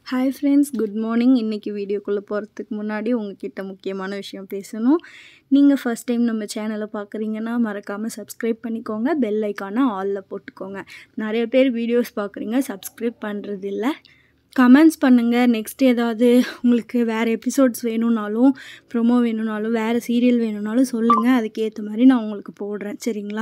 hi friends good morning இன்றைக்கி வீடியோக்குள்ளே போகிறதுக்கு முன்னாடி உங்ககிட்ட முக்கியமான விஷயம் பேசணும் நீங்கள் ஃபஸ்ட் டைம் நம்ம சேனலை பார்க்குறீங்கன்னா மறக்காமல் சப்ஸ்கிரைப் பண்ணிக்கோங்க பெல் ஐக்கானை ஆலில் போட்டுக்கோங்க நிறைய பேர் வீடியோஸ் பார்க்குறீங்க சப்ஸ்கிரைப் பண்ணுறது இல்லை கமெண்ட்ஸ் பண்ணுங்கள் நெக்ஸ்ட் ஏதாவது உங்களுக்கு வேறு எபிசோட்ஸ் வேணும்னாலும் ப்ரொமோ வேணும்னாலும் வேறு சீரியல் வேணும்னாலும் சொல்லுங்கள் அதுக்கேற்ற மாதிரி நான் உங்களுக்கு போடுறேன் சரிங்களா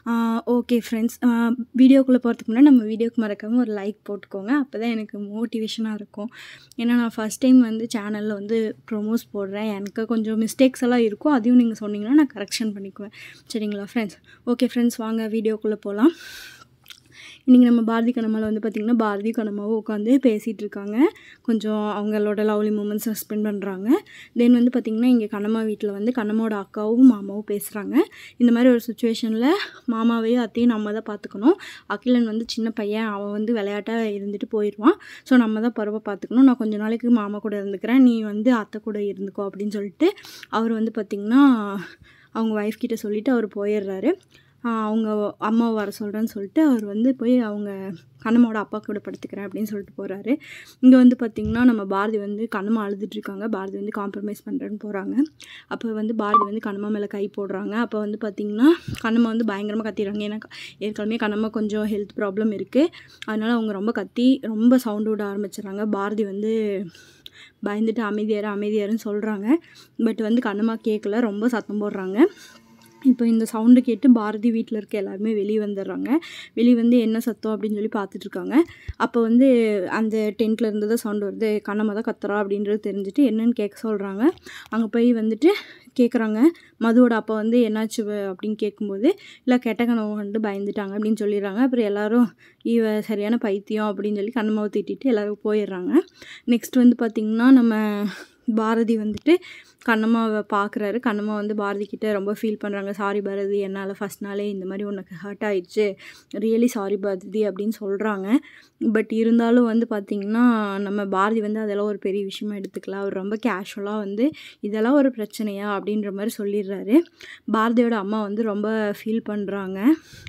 ஓகே ஃப்ரெண்ட்ஸ் வீடியோக்குள்ளே போகிறதுக்கு முன்னாடி நம்ம வீடியோக்கு மறக்காமல் ஒரு லைக் போட்டுக்கோங்க அப்போ தான் எனக்கு மோட்டிவேஷனாக இருக்கும் ஏன்னா நான் ஃபஸ்ட் டைம் வந்து சேனலில் வந்து ப்ரொமோஸ் போடுறேன் எனக்கு கொஞ்சம் மிஸ்டேக்ஸ் எல்லாம் இருக்கும் அதையும் நீங்கள் சொன்னீங்கன்னா நான் கரெக்ஷன் பண்ணிக்குவேன் சரிங்களா ஃப்ரெண்ட்ஸ் ஓகே ஃப்ரெண்ட்ஸ் வாங்க வீடியோக்குள்ளே போகலாம் இன்றைக்கி நம்ம பாரதி கண்ணம்மாவில் வந்து பார்த்திங்கன்னா பாரதி கண்ணம்மாவும் உட்காந்து பேசிகிட்டு இருக்காங்க கொஞ்சம் அவங்களோட லவ்லி மூமெண்ட்ஸை ஸ்பெண்ட் பண்ணுறாங்க தென் வந்து பார்த்திங்கன்னா இங்கே கண்ணம்மா வீட்டில் வந்து கண்ணம்மாவோட அக்காவும் மாமாவும் பேசுகிறாங்க இந்த மாதிரி ஒரு சுச்சுவேஷனில் மாமாவையும் அத்தையும் நம்ம தான் பார்த்துக்கணும் அகிலன் வந்து சின்ன பையன் அவன் வந்து விளையாட்டாக இருந்துட்டு போயிடுவான் ஸோ நம்ம தான் பருவ பார்த்துக்கணும் நான் கொஞ்ச நாளைக்கு மாமா கூட இருந்துக்கிறேன் நீ வந்து அத்தை கூட இருந்துக்கோ அப்படின்னு சொல்லிட்டு அவர் வந்து பார்த்திங்கன்னா அவங்க ஒய்ஃப் கிட்ட சொல்லிவிட்டு அவர் போயிடுறாரு அவங்க அம்மாவை வர சொல்கிறேன்னு சொல்லிட்டு அவர் வந்து போய் அவங்க கண்ணம்மாவோட அப்பா கூட படுத்துக்கிறேன் அப்படின்னு சொல்லிட்டு போகிறாரு இங்கே வந்து பார்த்திங்கன்னா நம்ம பாரதி வந்து கண்ணம்மா அழுதுட்ருக்காங்க பாரதி வந்து காம்ப்ரமைஸ் பண்ணுறேன்னு போகிறாங்க அப்போ வந்து பாரதி வந்து கண்ணம்மா மேலே கை போடுறாங்க அப்போ வந்து பார்த்திங்கன்னா கண்ணம்மா வந்து பயங்கரமாக கத்திடுறாங்க ஏன்னா ஏற்கனவே கண்ணம்மா கொஞ்சம் ஹெல்த் ப்ராப்ளம் இருக்குது அதனால் அவங்க ரொம்ப கத்தி ரொம்ப சவுண்டு விட ஆரம்பிச்சிடுறாங்க பாரதி வந்து பயந்துட்டு அமைதியாரு அமைதியாருன்னு சொல்கிறாங்க பட் வந்து கண்ணம்மா கேட்கல ரொம்ப சத்தம் போடுறாங்க இப்போ இந்த சவுண்டு கேட்டு பாரதி வீட்டில் இருக்க எல்லாருமே வெளியே வந்துடுறாங்க வெளியே வந்து என்ன சத்தம் அப்படின்னு சொல்லி பார்த்துட்ருக்காங்க அப்போ வந்து அந்த டென்ட்டில் இருந்து தான் சவுண்டு வருது கண்ணம்மா தான் கத்துறா அப்படின்றது தெரிஞ்சுட்டு என்னன்னு கேட்க சொல்கிறாங்க அங்கே போய் வந்துட்டு கேட்குறாங்க மதுவோட அப்பா வந்து என்னாச்சு அப்படின்னு கேட்கும்போது இல்லை கெட்ட கனவு வந்து பயந்துட்டாங்க அப்படின்னு சொல்லிடுறாங்க அப்புறம் எல்லோரும் இவ சரியான பைத்தியம் அப்படின்னு சொல்லி கண்ணம்மாவை திட்டிட்டு எல்லோரும் போயிடுறாங்க நெக்ஸ்ட் வந்து பார்த்திங்கன்னா நம்ம பாரதி வந்துட்டு கண்ணம்மாவை பார்க்குறாரு கண்ணம்மா வந்து பாரதி கிட்ட ரொம்ப ஃபீல் பண்ணுறாங்க சாரி பாரதி என்னால் ஃபஸ்ட் நாளே இந்த மாதிரி உனக்கு ஹர்ட் ஆயிடுச்சு ரியலி சாரி பாரதி அப்படின்னு சொல்கிறாங்க பட் இருந்தாலும் வந்து பார்த்திங்கன்னா நம்ம பாரதி வந்து அதெல்லாம் ஒரு பெரிய விஷயமா எடுத்துக்கலாம் அவர் ரொம்ப கேஷுவலாக வந்து இதெல்லாம் ஒரு பிரச்சனையா அப்படின்ற மாதிரி சொல்லிடுறாரு பாரதியோட அம்மா வந்து ரொம்ப ஃபீல் பண்ணுறாங்க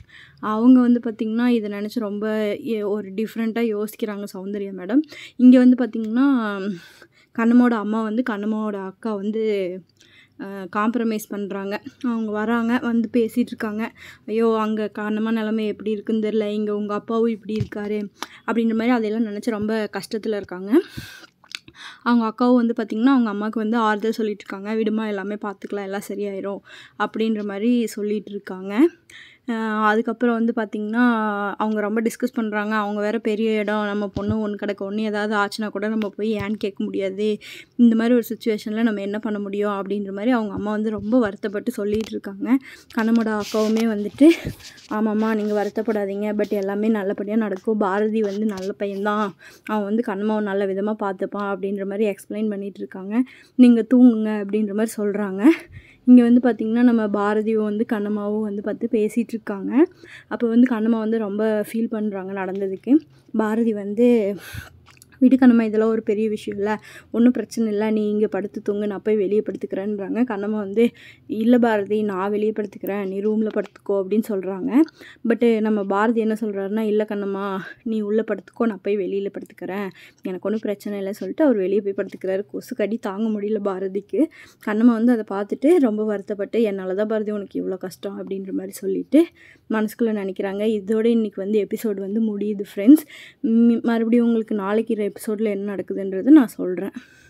அவங்க வந்து பார்த்திங்கன்னா இதை நினச்சி ரொம்ப ஒரு டிஃப்ரெண்ட்டாக யோசிக்கிறாங்க சௌந்தர்யா மேடம் இங்கே வந்து பார்த்திங்கன்னா கண்ணம்மாவோட அம்மா வந்து கண்ணம்மாவோட அக்கா வந்து காம்ப்ரமைஸ் பண்ணுறாங்க அவங்க வராங்க வந்து பேசிகிட்டு இருக்காங்க ஐயோ அங்கே கண்ணம்மா நிலமை எப்படி இருக்குன்னு தெரில இங்கே உங்கள் அப்பாவும் இப்படி இருக்காரு அப்படின்ற மாதிரி அதையெல்லாம் நினச்சி ரொம்ப கஷ்டத்தில் இருக்காங்க அவங்க அக்காவும் வந்து பார்த்திங்கன்னா அவங்க அம்மாவுக்கு வந்து ஆறுதல் சொல்லிட்டு இருக்காங்க விடுமா எல்லாமே பார்த்துக்கலாம் எல்லாம் சரியாயிரும் அப்படின்ற மாதிரி சொல்லிகிட்டு இருக்காங்க அதுக்கப்புறம் வந்து பார்த்திங்கன்னா அவங்க ரொம்ப டிஸ்கஸ் பண்ணுறாங்க அவங்க வேறு பெரிய இடம் நம்ம பொண்ணு ஒன்று கிடக்க ஒன்று ஏதாவது ஆச்சுன்னா கூட நம்ம போய் ஏன்னு கேட்க முடியாது இந்த மாதிரி ஒரு சுச்சுவேஷனில் நம்ம என்ன பண்ண முடியும் அப்படின்ற மாதிரி அவங்க அம்மா வந்து ரொம்ப வருத்தப்பட்டு சொல்லிகிட்டு இருக்காங்க கண்ணமோட அக்காவுமே வந்துட்டு ஆமாம்மா நீங்கள் வருத்தப்படாதீங்க பட் எல்லாமே நல்லபடியாக நடக்கும் பாரதி வந்து நல்ல பையன்தான் அவன் வந்து கண்ணம்மாவை நல்ல விதமாக பார்த்துப்பான் அப்படின்ற மாதிரி எக்ஸ்பிளைன் பண்ணிகிட்டு இருக்காங்க நீங்கள் தூங்குங்க அப்படின்ற மாதிரி சொல்கிறாங்க இங்கே வந்து பார்த்திங்கன்னா நம்ம பாரதியும் வந்து கண்ணம்மாவும் வந்து பார்த்து பேசிகிட்டு இருக்காங்க அப்போ வந்து கண்ணம்மா வந்து ரொம்ப ஃபீல் பண்ணுறாங்க நடந்ததுக்கு பாரதி வந்து வீட்டு கண்ணம்மா இதெல்லாம் ஒரு பெரிய விஷயம் இல்லை ஒன்றும் பிரச்சனை இல்லை நீ இங்கே படுத்து தூங்கு நான் போய் வெளியே படுத்துக்கிறேன்றாங்க கண்ணம்மா வந்து இல்லை பாரதி நான் வெளியே படுத்துக்கிறேன் நீ ரூமில் படுத்துக்கோ அப்படின்னு சொல்கிறாங்க பட்டு நம்ம பாரதி என்ன சொல்கிறாருன்னா இல்லை கண்ணம்மா நீ உள்ளே படுத்துக்கோ நான் போய் வெளியில் படுத்துக்கிறேன் எனக்கு ஒன்றும் பிரச்சனை இல்லை சொல்லிட்டு அவர் வெளியே போய் படுத்துக்கிறாரு கொசு கடி தாங்க முடியல பாரதிக்கு கண்ணம்மா வந்து அதை பார்த்துட்டு ரொம்ப வருத்தப்பட்டு என்னால் தான் பாரதி உனக்கு இவ்வளோ கஷ்டம் அப்படின்ற மாதிரி சொல்லிட்டு மனசுக்குள்ளே நினைக்கிறாங்க இதோட இன்றைக்கி வந்து எபிசோடு வந்து முடியுது ஃப்ரெண்ட்ஸ் மறுபடியும் உங்களுக்கு நாளைக்கு எபிசோடில் என்ன நடக்குதுன்றது நான் சொல்கிறேன்